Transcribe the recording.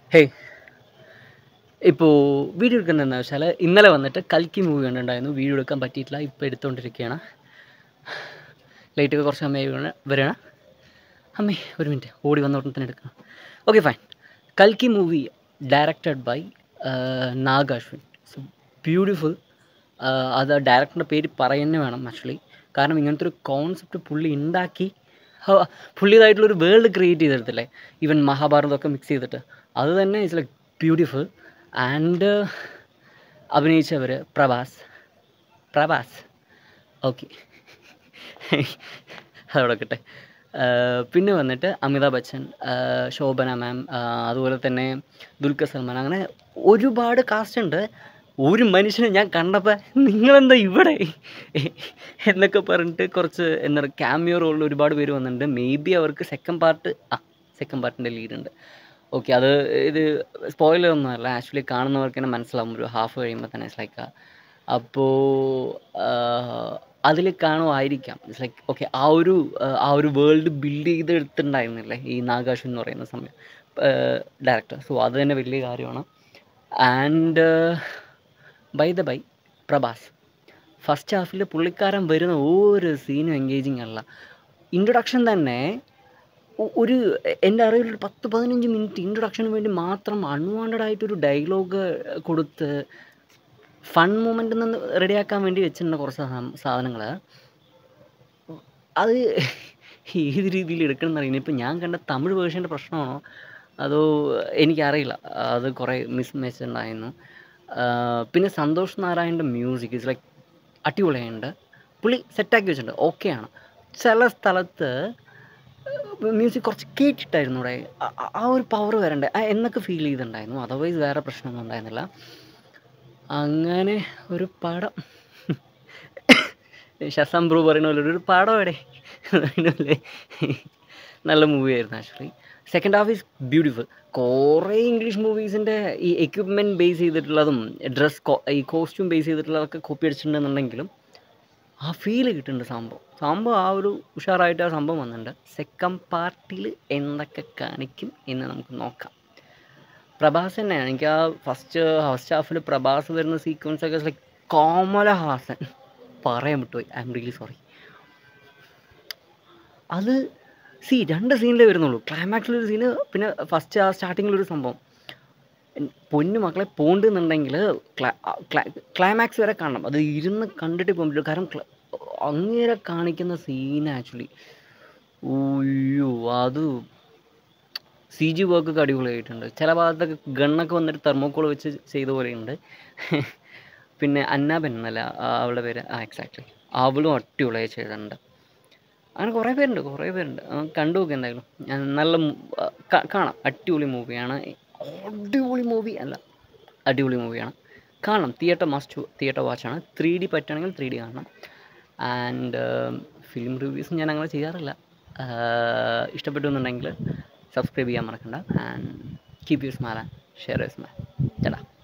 hey ഇപ്പോൾ video എടുക്കുന്നതെന്ന് വെച്ചാൽ ഇന്നലെ വന്നിട്ട് കൽക്കി മൂവി കണ്ടിട്ടുണ്ടായിരുന്നു വീഡിയോ എടുക്കാൻ പറ്റിയിട്ടില്ല ഇപ്പോൾ എടുത്തുകൊണ്ടിരിക്കുകയാണ് ലൈറ്റൊക്കെ കുറച്ച് സമയം വീണ് വരികയാണ് അമ്മേ ഒരു മിനിറ്റ് ഓടി വന്ന ഉടനെ തന്നെ എടുക്കണം ഓക്കെ ഫൈൻ കൽക്കി movie directed by Nag Ashwin so beautiful അത് ഡയറക്ടറിൻ്റെ പേര് പറയുന്നേ വേണം ആക്ച്വലി കാരണം ഇങ്ങനത്തെ ഒരു കോൺസെപ്റ്റ് പുള്ളി ഉണ്ടാക്കി ഹ, പുള്ളിയതായിട്ടുള്ളൊരു വേൾഡ് ക്രിയേറ്റ് ചെയ്തെടുത്തില്ലേ ഈവൻ മഹാഭാരതമൊക്കെ മിക്സ് ചെയ്തിട്ട് അത് തന്നെ ഇറ്റ്സ് ലൈക്ക് ബ്യൂട്ടിഫുൾ ആൻഡ് അഭിനയിച്ചവർ പ്രഭാസ് പ്രഭാസ് ഓക്കെ അതവിടെ കിട്ടെ പിന്നെ വന്നിട്ട് അമിതാഭ് ബച്ചൻ ആ, ശോഭന മാം ആ, അതുപോലെ തന്നെ ദുൽഖർ സൽമാൻ അങ്ങനെ ഒരുപാട് കാസ്റ്റ് ഉണ്ട് ഒരു മനുഷ്യനെ ഞാൻ കണ്ടപ്പോൾ നിങ്ങളെന്താ ഇവിടെ എന്നൊക്കെ പറഞ്ഞിട്ട് കുറച്ച് എന്താ പറയുക ക്യാമിയോ റോളിൽ ഒരുപാട് പേര് വന്നിട്ടുണ്ട് മേ ബി അവർക്ക് സെക്കൻഡ് പാർട്ട് ആ സെക്കൻഡ് പാർട്ടിൻ്റെ ലീഡ് ഉണ്ട് ഓക്കെ അത് ഇത് സ്പോയിലർ ഒന്നുമല്ല ആക്ച്വലി കാണുന്നവർക്ക് തന്നെ മനസ്സിലാവും ഒരു ഹാഫ് കഴിയുമ്പോൾ തന്നെ ഇറ്റ്സ് ലൈക്ക് അപ്പോൾ അതിൽ കാണുമായിരിക്കാം ഇറ്റ്സ് ലൈക്ക് ഓക്കെ ആ ഒരു ആ, ആ ഒരു വേൾഡ് ബിൽഡ് ചെയ്തെടുത്തിട്ടുണ്ടായിരുന്നില്ലേ ഈ നാഗാഷ് എന്ന് പറയുന്ന സമയം ഡയറക്ടർ സോ അത് തന്നെ വലിയ കാര്യമാണ് and by the by Prabhas first ഹാഫിൽ പുള്ളിക്കാരൻ വരുന്ന ഒരു സീനും എൻഗേജിങ് അല്ല ഇൻട്രൊഡക്ഷൻ തന്നെ ഒ- ഒരു എൻ്റെ അറിവിൽ ഒരു പത്ത് പതിനഞ്ച് മിനിറ്റ് ഇൻട്രൊഡക്ഷന് വേണ്ടി മാത്രം അൺവാണ്ടഡ് ആയിട്ടൊരു ഡയലോഗ് കൊടുത്ത് ഫൺ മൂമെൻ്റ് നിന്ന് റെഡിയാക്കാൻ വേണ്ടി വെച്ചിട്ടുണ്ട് കുറച്ച് സാധനങ്ങൾ അത് ഏത് രീതിയിൽ എടുക്കണം എന്നറിയില്ല ഇപ്പം ഞാൻ കണ്ട തമിഴ് വേർഷൻ്റെ പ്രശ്നമാണോ അതോ എനിക്കറിയില്ല അത് കുറേ മിസ് മാച്ച് ഉണ്ടായിരുന്നു ആ, പിന്നെ സന്തോഷ് നാരായണൻ്റെ മ്യൂസിക് ഇറ്റ്സ് ലൈക്ക് അടിപൊളിയുണ്ട് പുള്ളി സെറ്റാക്കി വെച്ചിട്ടുണ്ട് ഓക്കെയാണ് ചില സ്ഥലത്ത് മ്യൂസിക് കുറച്ച് കേട്ടിട്ടായിരുന്നു ഇവിടെ ആ- ആ- ആ ഒരു പവർ വരണ്ടേ ആ എന്നൊക്കെ ഫീൽ ചെയ്തിട്ടുണ്ടായിരുന്നു അതർവൈസ് വേറെ പ്രശ്നമൊന്നും ഉണ്ടായിരുന്നില്ല അങ്ങനെ ഒരു പടം ശസം ബ്രൂ പറയുന്ന പോലെ ഒരു പടം എവിടെ അതിനല്ലേ നല്ല മൂവിയായിരുന്നു actually second half is beautiful കുറേ ഇംഗ്ലീഷ് മൂവീസിൻ്റെ ഈ എക്യുപ്മെൻറ്റ് ബേസ് ചെയ്തിട്ടുള്ളതും ഡ്രസ് ഈ കോസ്റ്റ്യൂം ബേസ് ചെയ്തിട്ടുള്ളതൊക്കെ കോപ്പി അടിച്ചിട്ടുണ്ടെന്നുണ്ടെങ്കിലും ആ ഫീല് കിട്ടുന്നുണ്ട് സംഭവം സംഭവം ആ ഒരു ഉഷാറായിട്ട് ആ സംഭവം വന്നിട്ടുണ്ട് സെക്കൻഡ് പാർട്ടിൽ എന്തൊക്കെ കാണിക്കും എന്ന് നമുക്ക് നോക്കാം പ്രഭാസ് തന്നെയാണ് എനിക്ക് ആ ഫസ്റ്റ് ഫസ്റ്റ് ഹാഫിൽ പ്രഭാസ് വരുന്ന സീക്വൻസ് ഒക്കെ ലൈക്ക് കോമലഹാസൻ പറയാൻ വിട്ടുപോയി ഐ എം റിയലി സോറി അത് സീ രണ്ട് സീനിലേ വരുന്നുള്ളൂ ക്ലൈമാക്സിലൊരു സീന് പിന്നെ ഫസ്റ്റ് ആ സ്റ്റാർട്ടിങ്ങിലൊരു സംഭവം എൻ- പൊന്നു മക്കളെ പോണ്ടെന്നുണ്ടെങ്കിൽ ക്ലൈമാക്സ് വരെ കാണണം അത് ഇരുന്ന് കണ്ടിട്ട് പോകാൻ പറ്റില്ല കാരണം ക്ല- അങ്ങേരെ കാണിക്കുന്ന സീൻ ആക്ച്വലി ഓയ്യോ അത് സി ജി വർക്കൊക്കെ അടിപൊളിയായിട്ടുണ്ട് ചില ഭാഗത്തൊക്കെ ഗണ്ണൊക്കെ വന്നിട്ട് തെർമോക്കോൾ വെച്ച് ചെയ്ത പോലെയുണ്ട് പിന്നെ അന്നാബൻ എന്നല്ല ആ അവളുടെ പേര് ആ എക്സാക്ട്ലി അവളും അടിപൊളിയായി ചെയ്തിട്ടുണ്ട് അങ്ങനെ കുറേ പേരുണ്ട് കുറേ പേരുണ്ട് ആ, കണ്ടു നോക്ക് എന്തായാലും ഞാൻ നല്ല മു- ആ, കാ- കാണാം അടിപൊളി മൂവിയാണ് അടിപൊളി മൂവി അല്ല അടിപൊളി മൂവിയാണ് കാണണം തിയേറ്റർ മസ്റ്റ് തിയേറ്റർ വാച്ചാണ് ത്രീ ഡി പറ്റുകയാണെങ്കിൽ ത്രീ ഡി കാണണം ആൻഡ് ഫിലിം റിവ്യൂസ് ഞാൻ അങ്ങനെ ചെയ്യാറില്ല ആഹ് ഇഷ്ടപ്പെട്ടു എന്നുണ്ടെങ്കിൽ സബ്സ്ക്രൈബ് ചെയ്യാൻ മറക്കണ്ട and keep you smile and share you smile ചേട്ടാ